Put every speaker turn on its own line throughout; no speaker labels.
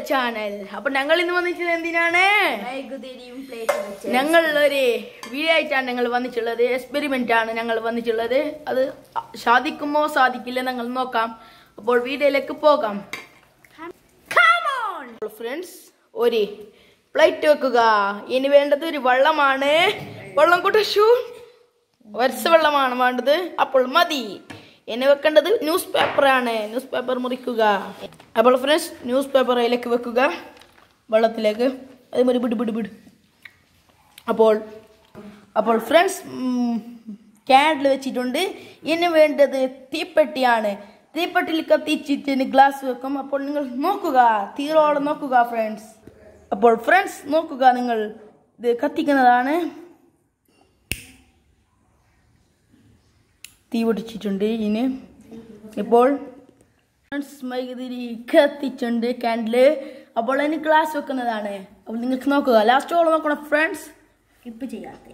channel അപ്പൊ ഞങ്ങൾ ഇന്ന് വന്നിട്ടുള്ളത് എന്തിനാണ്
മെഴുകുതിരിയും പ്ലേറ്റ് വെച്ച്
ഞങ്ങൾ ഒരു വീഡിയോ ആയിട്ടാണ് ഞങ്ങൾ വന്നിട്ടുള്ളത് എക്സ്പെരിമെന്റ് ആണ് ഞങ്ങൾ വന്നിട്ടുള്ളത് അത് സാധിക്കുമോ സാധിക്കില്ല ഞങ്ങൾ നോക്കാം അപ്പോൾ വീഡിയോയിലേക്ക് പോകാം ഫ്രണ്ട്സ് ഒരു പ്ലേറ്റ് വെക്കുക ഇനി വേണ്ടത് ഒരു വെള്ളമാണ് വെള്ളം കൂട്ട ഷൂ വരച്ച വെള്ളമാണ് വേണ്ടത് അപ്പോൾ മതി ഇനി വെക്കേണ്ടത് ന്യൂസ് പേപ്പറാണ് ന്യൂസ് പേപ്പർ മുറിക്കുക അപ്പോൾ ഫ്രണ്ട്സ് ന്യൂസ് പേപ്പർ അതിലേക്ക് വെക്കുക വെള്ളത്തിലേക്ക് അതേമാതിരി വിട് വിട് വിട് അപ്പോൾ അപ്പോൾ ഫ്രണ്ട്സ് ക്യാൻഡിൽ വെച്ചിട്ടുണ്ട് ഇനി വേണ്ടത് തീപ്പെട്ടിയാണ് തീപ്പെട്ടിയിൽ കത്തിച്ചിട്ട് ഗ്ലാസ് വെക്കും അപ്പോൾ നിങ്ങൾ നോക്കുക തീരോളം നോക്കുക ഫ്രണ്ട്സ് അപ്പോൾ ഫ്രണ്ട്സ് നോക്കുക നിങ്ങൾ ഇത് കത്തിക്കുന്നതാണ് തീ പൊട്ടിച്ചിട്ടുണ്ട് ഇനി ഇപ്പോൾ ഫ്രണ്ട്സ് മൈകുതിരി കത്തിച്ചുണ്ട് ക്യാൻഡില് അപ്പോൾ അതിന് ഗ്ലാസ് വെക്കുന്നതാണ് അപ്പോൾ നിങ്ങൾക്ക് നോക്കുക ലാസ്റ്റോളം നോക്കണം ഫ്രണ്ട്സ്
ഇപ്പ് ചെയ്യാത്ത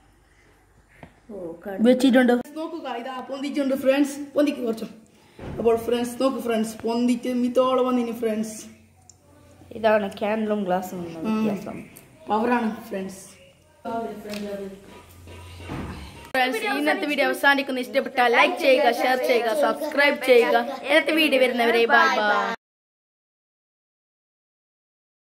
ഓ കട
വെച്ചിട്ടുണ്ട് നോക്കുക ഇതാ പൊന്തിച്ചുണ്ട് ഫ്രണ്ട്സ് പൊന്തിക്ക് കുറച്ചു അപ്പോൾ ഫ്രണ്ട്സ് നോക്ക് ഫ്രണ്ട്സ് പൊന്തിച്ച് മിത്തോളം വന്നിന് ഫ്രണ്ട്സ്
ഇതാണ് ക്യാൻഡലും ഗ്ലാസും വ്യത്യാസം
പവറാണ് ഫ്രണ്ട്സ് ഫ്രണ്ട്സ് ഇന്നത്തെ വീഡിയോ അവസാനിക്കുന്ന ഇഷ്ടപ്പെട്ടാൽ ലൈക്ക് ചെയ്യുക ഷെയർ ചെയ്യുക സബ്സ്ക്രൈബ് ചെയ്യുക ഇന്നത്തെ വീഡിയോ വരുന്നവരെ ബൈ ബൈ